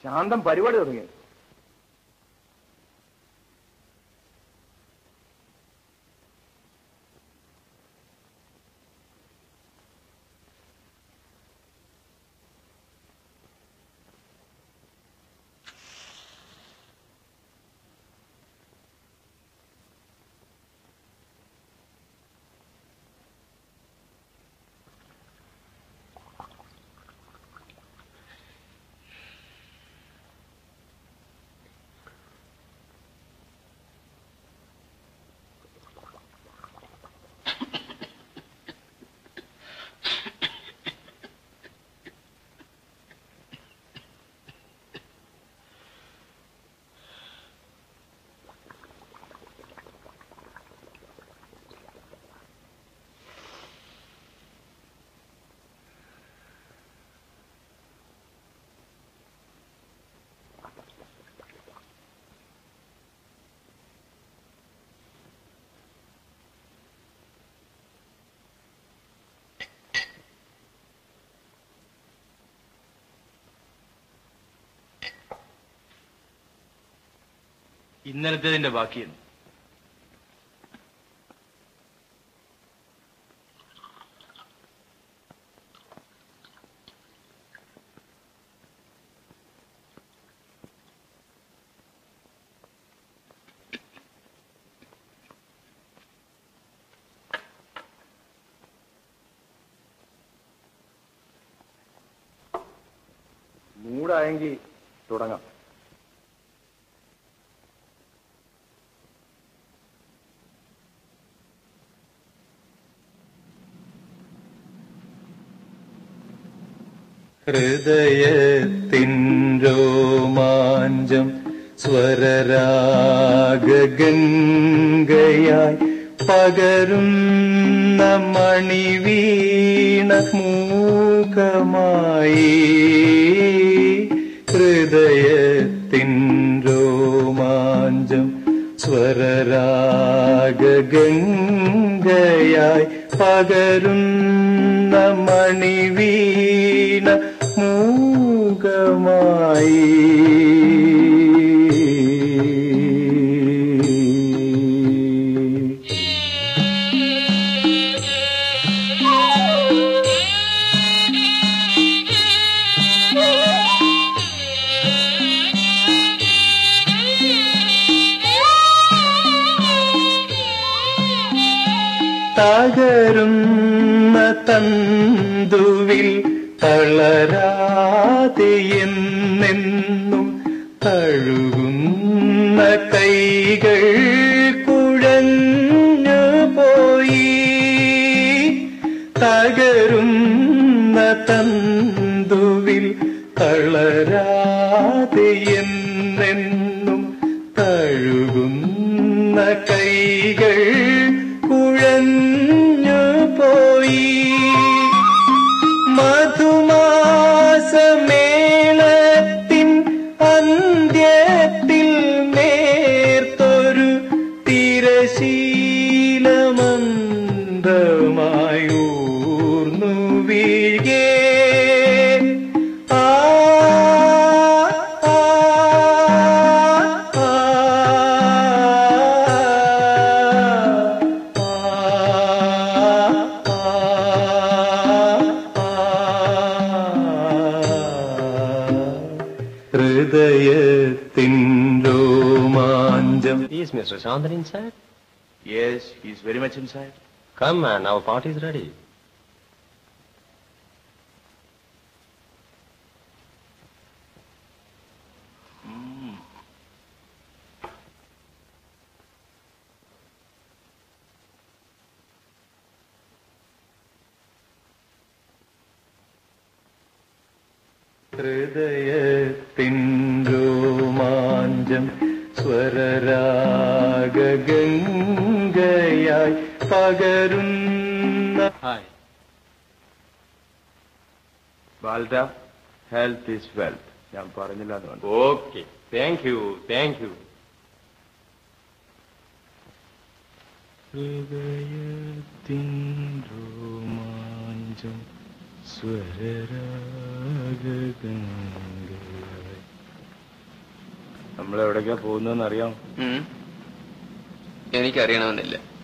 ശാന്തം പരിപാടി തുടങ്ങി ഇന്നലത്തേതിന്റെ ബാക്കിയെന്ന് മൂടായെങ്കിൽ തുടങ്ങാം ഹൃദയത്തിൻ രോമാഞ്ചം സ്വരരാഗംഗയായി പകരുന്ന മണിവീണ മൂകമായി ഹൃദയത്തിൻ രോമാഞ്ചം സ്വരരാഗംഗയായി പകരുന്ന മണിവീണ മൂകമായി തകരുന്ന തന്തുവിൽ തളരാതെ എന്നെന്നും തഴുകുന്ന കൈകൾ കുഴഞ്ഞു പോയി തകരുന്ന തന്തുവിൽ തളരാതെ എന്നെന്നും തഴുകുന്ന കൈകൾ കുഴഞ്ഞു പോയി മധുമാസമേളത്തിൻ അന്ത്യത്തിൽ നേർത്തൊരു തിരശീലമന്ദമായി ഊർന്നു വീഴേ ആ ആ, ആ, ഹൃദയത്തിൻ രോമാഞ്ചം Is Mr. Sandhan inside? Yes, he's very much inside. Come, man, our party is ready. ഹൃദയത്തിൻ രോമാഞ്ചം സ്വരരാഗംഗയായി പകരുന്ന Hi. ബാൽഡ ഹെൽത്ത് ഈസ് വെൽത്ത് ഞാൻ പറഞ്ഞില്ല എന്ന് വേണ്ട Okay. Thank you. Thank you. ഹൃദയത്തിൻ രോമാഞ്ചം സ്വരരാഗംഗയായി നമ്മൾ എവിടേക്കാ പോകുന്നതെന്ന് അറിയാം ഉം. എനിക്കറിയണമെന്നില്ല